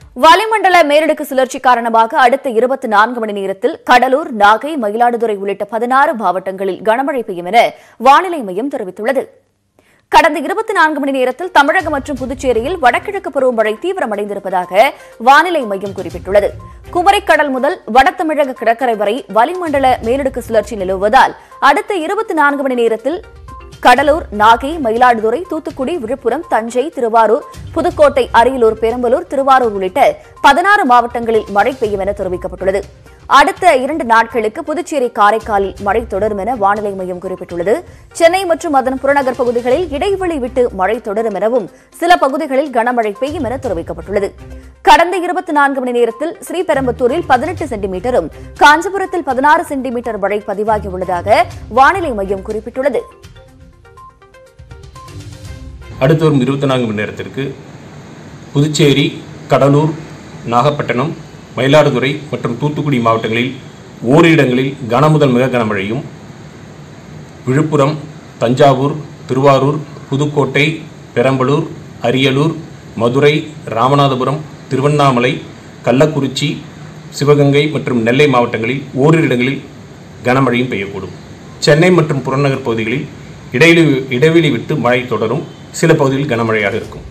வளிமண்டல மேலடுக்கு சுழற்சி காரணமாக அடுத்த இருபத்தி நான்கு மணி நேரத்தில் கடலூர் நாகை மயிலாடுதுறை உள்ளிட்ட பதினாறு மாவட்டங்களில் கனமழை பெய்யும் என வானிலை மையம் தெரிவித்துள்ளது கடந்த இருபத்தி நான்கு மணி நேரத்தில் தமிழகம் மற்றும் புதுச்சேரியில் வடகிழக்கு பருவமழை தீவிரமடைந்திருப்பதாக வானிலை மையம் குறிப்பிட்டுள்ளது குமரிக்கடல் முதல் வட தமிழக கடற்கரை வரை வளிமண்டல மேலடுக்கு சுழற்சி நிலவுவதால் அடுத்த இருபத்தி நான்கு மணி நேரத்தில் கடலூர் நாகை மயிலாடுதுறை தூத்துக்குடி விழுப்புரம் தஞ்சை திருவாரூர் புதுக்கோட்டை அரியலூர் பெரம்பலூர் திருவாரூர் உள்ளிட்ட பதினாறு மாவட்டங்களில் மழை பெய்யும் என தெரிவிக்கப்பட்டுள்ளது அடுத்த இரண்டு நாட்களுக்கு புதுச்சேரி காரைக்காலில் மழை தொடரும் என வானிலை மையம் குறிப்பிட்டுள்ளது சென்னை மற்றும் அதன் புறநகர் பகுதிகளில் இடைவெளி விட்டு மழை தொடரும் எனவும் சில பகுதிகளில் கனமழை பெய்யும் என தெரிவிக்கப்பட்டுள்ளது கடந்த இருபத்தி நான்கு மணி நேரத்தில் ஸ்ரீபெரும்புத்தூரில் பதினெட்டு சென்டிமீட்டரும் காஞ்சிபுரத்தில் பதினாறு சென்டிமீட்டர் மழை பதிவாகியுள்ளதாக வானிலை மையம் குறிப்பிட்டுள்ளது அடுத்து வரும் இருபத்தி நான்கு மணி நேரத்திற்கு புதுச்சேரி கடலூர் நாகப்பட்டினம் மயிலாடுதுறை மற்றும் தூத்துக்குடி மாவட்டங்களில் ஓரிரு இடங்களில் கனமுதல் மிக கனமழையும் விழுப்புரம் தஞ்சாவூர் திருவாரூர் புதுக்கோட்டை பெரம்பலூர் அரியலூர் மதுரை ராமநாதபுரம் திருவண்ணாமலை கள்ளக்குறிச்சி சிவகங்கை மற்றும் நெல்லை மாவட்டங்களில் ஓரிரு இடங்களில் கனமழையும் பெய்யக்கூடும் சென்னை மற்றும் புறநகர் பகுதிகளில் இடைவெளி இடைவெளி விட்டு மழை தொடரும் சில பகுதிகளில் கனமழையாக இருக்கும்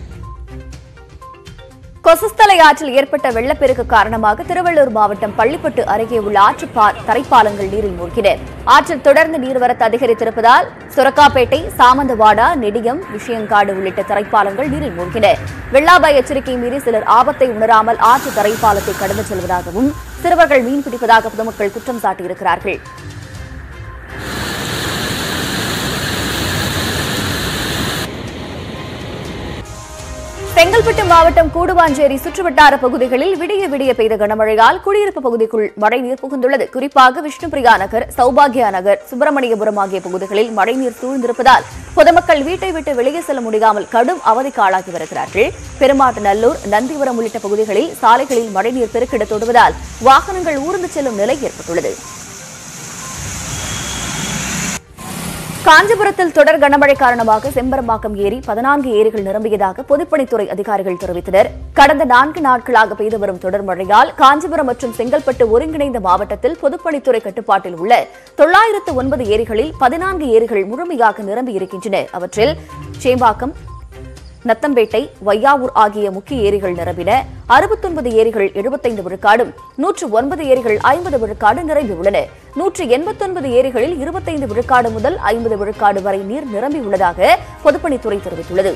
கொசஸ்தலை ஆற்றில் ஏற்பட்ட வெள்ளப்பெருக்கு காரணமாக திருவள்ளூர் மாவட்டம் பள்ளிப்பட்டு அருகே உள்ள ஆற்று பா- தரைப்பாலங்கள் நீரில் மூழ்கின ஆற்றில் தொடர்ந்து நீர்வரத்து அதிகரித்திருப்பதால் சுரக்காப்பேட்டை சாமந்தவாடா நெடியம் விஷயங்காடு உள்ளிட்ட தரைப்பாலங்கள் நீரில் மூழ்கின வெள்ளாபாய் எச்சரிக்கை மீறி சிலர் ஆபத்தை உணராமல் ஆற்று தரைப்பாலத்தை கடந்து செல்வதாகவும் சிறுவர்கள் மீன் பிடிப்பதாக பொதுமக்கள் குற்றம் சாட்டியிருக்கிறார்கள் செங்கல்பட்டு மாவட்டம் கூடுவாஞ்சேரி சுற்றுவட்டார பகுதிகளில் விடிய விடிய பெய்த கனமழையால் குடியிருப்பு பகுதிக்குள் மழைநீர் புகுந்துள்ளது குறிப்பாக விஷ்ணுபிரியா நகர் சௌபாகியா நகர் சுப்பிரமணியபுரம் ஆகிய பகுதிகளில் மழைநீர் சூழ்ந்திருப்பதால் பொதுமக்கள் வீட்டை விட்டு வெளியே செல்ல முடியாமல் கடும் அவதிக்கு ஆளாகி வருகிறார்கள் பெருமாட்டு நல்லூர் நந்திபுரம் உள்ளிட்ட பகுதிகளில் சாலைகளில் மழைநீர் பெருக்கிடத் தொடுவதால் வாகனங்கள் ஊர்ந்து செல்லும் நிலை ஏற்பட்டுள்ளது காஞ்சிபுரத்தில் தொடர் கனமழை காரணமாக செம்பரம்பாக்கம் ஏரி பதினான்கு ஏரிகள் நிரம்பியதாக பொதுப்பணித்துறை அதிகாரிகள் தெரிவித்தனர் கடந்த நான்கு நாட்களாக பெய்து வரும் தொடர் மழையால் காஞ்சிபுரம் மற்றும் செங்கல்பட்டு ஒருங்கிணைந்த மாவட்டத்தில் பொதுப்பணித்துறை கட்டுப்பாட்டில் உள்ள தொள்ளாயிரத்து ஒன்பது ஏரிகளில் பதினான்கு ஏரிகள் முழுமையாக நிரம்பியிருக்கின்றன அவற்றில் சேம்பாக்கம் நத்தம்பேட்டை வையாவூர் ஆகிய முக்கிய ஏரிகள் நிரம்பின அறுபத்தொன்பது ஏரிகள் எழுபத்தைந்து விழுக்காடும் நூற்று ஒன்பது ஏரிகள் ஐம்பது விழுக்காடு நிரம்பியுள்ளன நூற்று எண்பத்தொன்பது ஏரிகளில் இருபத்தைந்து விழுக்காடு முதல் ஐம்பது விழுக்காடு வரை நீர் நிரம்பியுள்ளதாக பொதுப்பணித்துறை தெரிவித்துள்ளது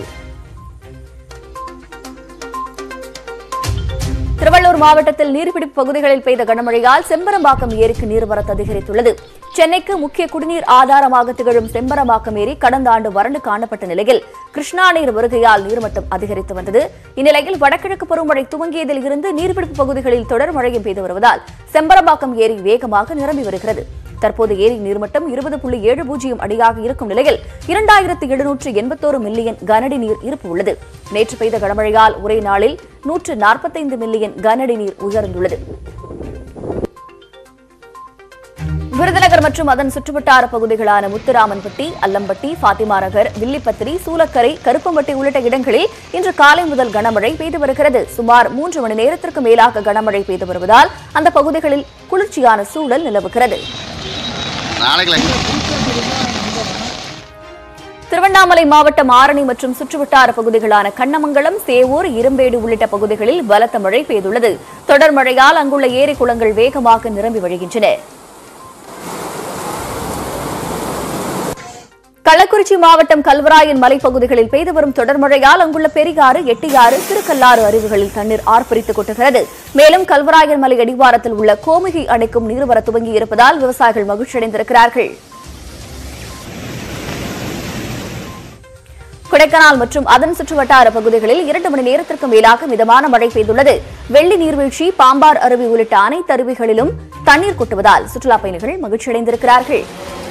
திருவள்ளூர் மாவட்டத்தில் நீர்பிடிப்பு பகுதிகளில் பெய்த கனமழையால் செம்பரம்பாக்கம் ஏரிக்கு நீர்வரத்து அதிகரித்துள்ளது சென்னைக்கு முக்கிய குடிநீர் ஆதாரமாக திகழும் செம்பரம்பாக்கம் ஏரி கடந்த ஆண்டு வறண்டு காணப்பட்ட நிலையில் கிருஷ்ணா நீர் வருகையால் நீர்மட்டம் அதிகரித்து வந்தது இந்நிலையில் வடகிழக்கு பருவமழை துவங்கியதில் இருந்து நீர்பிடிப்பு பகுதிகளில் தொடர் மழையும் பெய்து வருவதால் செம்பரம்பாக்கம் ஏரி வேகமாக நிரம்பி வருகிறது தற்போது ஏரி நீர்மட்டம் இருபது புள்ளி ஏழு பூஜ்ஜியம் அடியாக இருக்கும் நிலையில் இரண்டாயிரத்து எழுநூற்று எண்பத்தோரு மில்லியன் கனஅடி நீர் இருப்பு உள்ளது நேற்று பெய்த கனமழையால் ஒரே நாளில் நூற்று நாற்பத்தைந்து மில்லியன் கனஅடி நீர் உயர்ந்துள்ளது விருதுநகர் மற்றும் அதன் சுற்றுவட்டார பகுதிகளான முத்துராமன்பட்டி அல்லம்பட்டி பாத்திமா நகர் வில்லிப்பத்திரி சூலக்கரை கருப்பம்பட்டி உள்ளிட்ட இடங்களில் இன்று காலை முதல் கனமழை பெய்து வருகிறது சுமார் மூன்று மணி நேரத்திற்கு மேலாக கனமழை பெய்து வருவதால் அந்த பகுதிகளில் குளிர்ச்சியான சூழல் நிலவுகிறது நாளைக்கு திருவண்ணாமலை மாவட்டம் ஆரணி மற்றும் சுற்றுவட்டார பகுதிகளான கண்ணமங்கலம் சேவூர் இரும்பேடு உள்ளிட்ட பகுதிகளில் பலத்த மழை பெய்துள்ளது தொடர் மழையால் அங்குள்ள ஏரி குளங்கள் வேகமாக நிரம்பி வழிகின்றன கள்ளக்குறிச்சி மாவட்டம் கல்வராயன் மலைப்பகுதிகளில் பெய்து வரும் தொடர் மழையால் அங்குள்ள பெரியாறு எட்டியாறு திருக்கல்லாறு அருவிகளில் தண்ணீர் ஆர்ப்பரித்து கொட்டுகிறது மேலும் கல்வராயன் மலை அடிவாரத்தில் உள்ள கோமுகி அணைக்கும் நீர்வர துவங்கி இருப்பதால் விவசாயிகள் மகிழ்ச்சியடைந்திருக்கிறார்கள் கொடைக்கானல் மற்றும் அதன் சுற்றுவட்டார பகுதிகளில் இரண்டு மணி நேரத்திற்கு மேலாக மிதமான மழை பெய்துள்ளது வெள்ளி நீர்வீழ்ச்சி பாம்பார் அருவி உள்ளிட்ட அனைத்து அருவிகளிலும் தண்ணீர் கொட்டுவதால் சுற்றுலாப் பயணிகள் மகிழ்ச்சியடைந்திருக்கிறார்கள்